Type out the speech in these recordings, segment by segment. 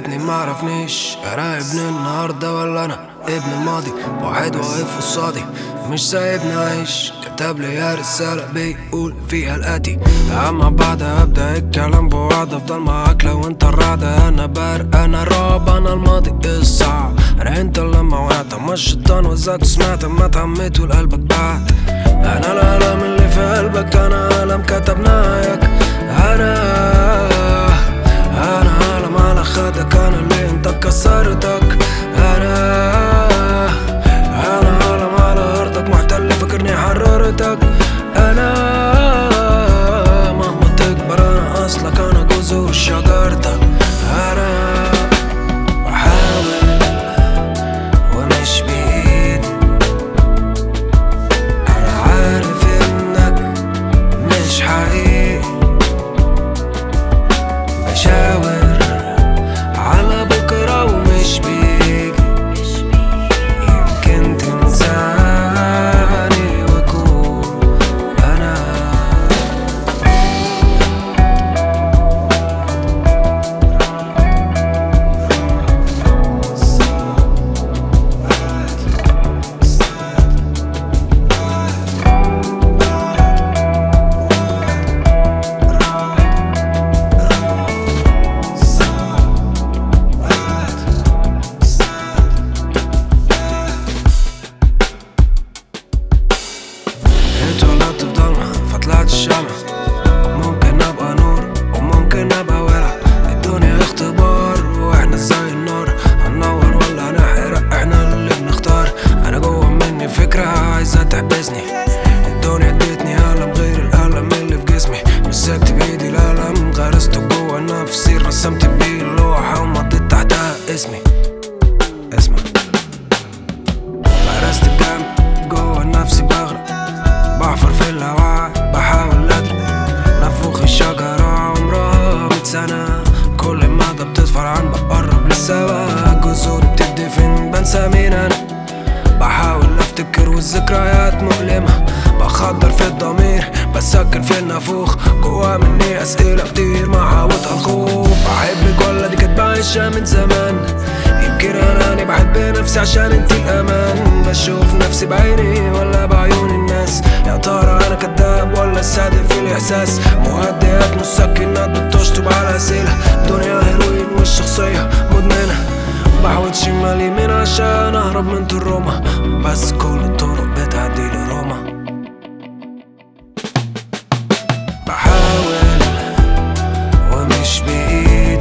ابني معرفنيش انا ابن النهاردة ولا انا ابن الماضي واحد واقف قصادي مش سايبني اعيش كتب لي رسالة بيقول فيها الاتي اما بعد ابدا الكلام بوعد افضل معاك لو انت الرعدة انا بارق انا الرعب انا الماضي الصعب انا انت لما وقعت اما الشيطان وزاك وسمعت اما تهميت ولقلبك بعد انا الالم اللي في قلبك انا الم كتب نهايك انا انا عالم على خدك انا اللي انت كسرتك انا انا عالم على ارضك محتل فاكرني حررتك انا مهما تكبر انا اصلك انا جذور شجرتك انا بحاول ومش بايدي انا عارف انك مش حقيقي بشاور على بكرة ومش بيجي يمكن تنساني واكون انا اتولدت في ضلمة فطلعت الشمع ممكن ابقى نور وممكن ابقى ورع الدنيا اختبار واحنا زي النار هننور ولا هنحرق احنا اللي بنختار انا جوه مني فكرة عايزة تحبسني الدنيا ادتني ألم غير الألم اللي في جسمي مسكت بإيدي الألم غرسته جوه نفسي رسمت بيه اللوحة ومضيت تحتها اسمي اسمع غرست الجنب جوه نفسي بغرق بحفر في الهواء بحاول ادري نفوخ الشجرة عمرها مية سنة كل مدى بتتفرعن بقرب للسما جذوري بتدفن بنسى مين انا بحاول افتكر والذكريات مؤلمة بخدر في الضمير بسكن في النافوخ جوا مني اسئلة كتير ما حاولت الخوف بحبك ولا دي كانت بعيشها من زمان يمكن اناني بحب نفسي عشان انتي الامان بشوف نفسي بعيني ولا بعيون الناس يا ترى انا كداب ولا صادق في الاحساس مهدئات مسكنات بتشطب على اسئله دنيا هيروين والشخصيه مدمنه بحاول شمال يمين عشان اهرب من الروما بس كل الطرق بتعدي لروما بحاول ومش بايدي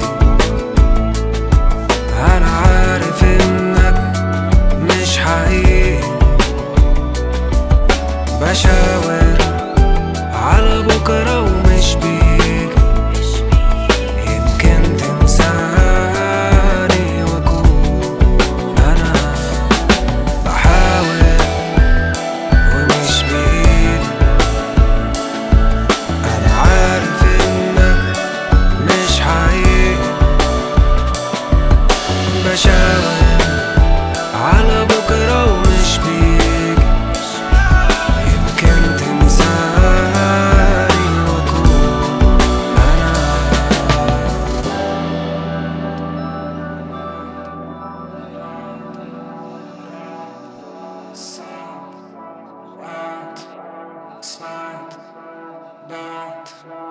انا عارف انك مش حقيقي بشاور على بكرة ومش بيجي يمكن تنساني واكون انا بحاول ومش بايدي انا عارف انك مش حقيقي بشاور على بكرة ومش بيجي يمكن تنساني واكون انا Smart, smart, bad.